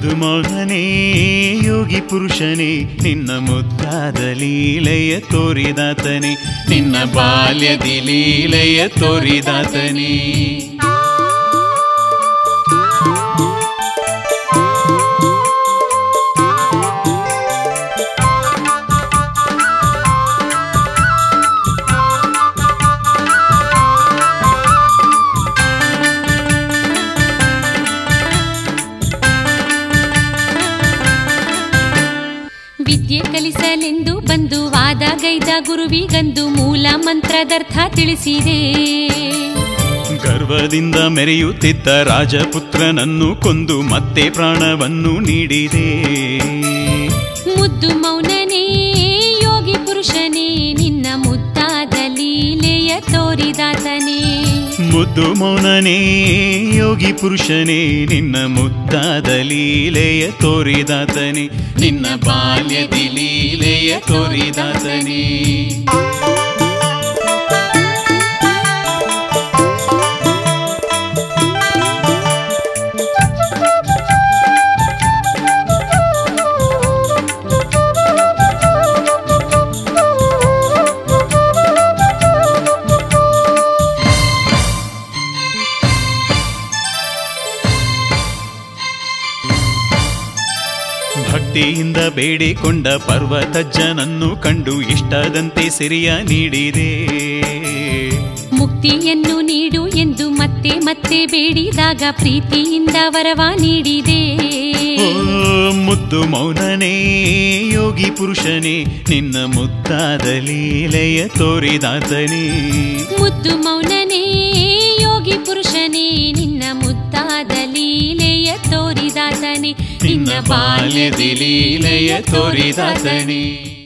ಮುದ್ದು ಮೌನನೇ ಯೋಗಿ ಪುರುಷನೇ ನಿನ್ನ ಮುದ್ದಾದ ಲೀಲೆಯ ತೋರಿದಾತನೇ ನಿನ್ನ ಬಾಲ್ಯದಿ ಲೀಲೆಯ ತೋರಿದಾತನೇ ವಿದ್ಯೆ ಕಲಿಸಲೆಂದು ಬಂದು ವಾದಗೈದ ಗುರುವಿಗಂದು ಮೂಲ ಮಂತ್ರದರ್ಥ ತಿಳಿಸಿದೆ ಗರ್ವದಿಂದ ಮೆರೆಯುತ್ತಿದ್ದ ರಾಜಪುತ್ರನನ್ನು ಕೊಂದು ಮತ್ತೆ ಪ್ರಾಣವನ್ನು ನೀಡಿದೆ ಮುದ್ದು ಮೌನನೇ ಯೋಗಿ ಪುರುಷನೇ ನಿನ್ನ ಮುದ್ದಾದ ಲೀಲೆಯ ತೋರಿದಾತನೇ ಮುದ್ದು ಮೌನನೇ ಯೋಗಿ ಪುರುಷನೇ ನಿನ್ನ ಮುದ್ದಾದ ಲೀಲೆಯ ತೋರಿದಾತನೇ ನಿನ್ನ ಬಾಲ್ಯದಿ ಲೀಲೆಯ ತೋರಿದಾತನೇ ಭಕ್ತಿಯಿಂದ ಬೇಡಿಕೊಂಡ ಪರ್ವತಜ್ಜನನ್ನು ಕಂಡು ಇಷ್ಟದಂತೆ ಸಿರಿಯ ನೀಡಿದೆ ಮುಕ್ತಿಯನ್ನು ನೀಡು ಎಂದು ಮತ್ತೆ ಮತ್ತೆ ಬೇಡಿದಾಗ ಪ್ರೀತಿಯಿಂದ ವರವ ನೀಡಿದೆ ಓ ಮುದ್ದು ಮೌನನೇ ಯೋಗಿ ಪುರುಷನೇ ನಿನ್ನ ಮುದ್ದಾದ ಲೀಲೆಯ ತೋರಿದಾತನೇ ಮುದ್ದು ಮೌನನೇ ಯೋಗಿ ಪುರುಷನೇ ನಿನ್ನ ಮುದ್ದಾದ ಲೀಲೆಯ ತೋರಿದಾತನೇ ನಿನ್ನ ಬಾಲ್ಯದಿ ಲೀಲೆಯ ತೋರಿದಾತನೇ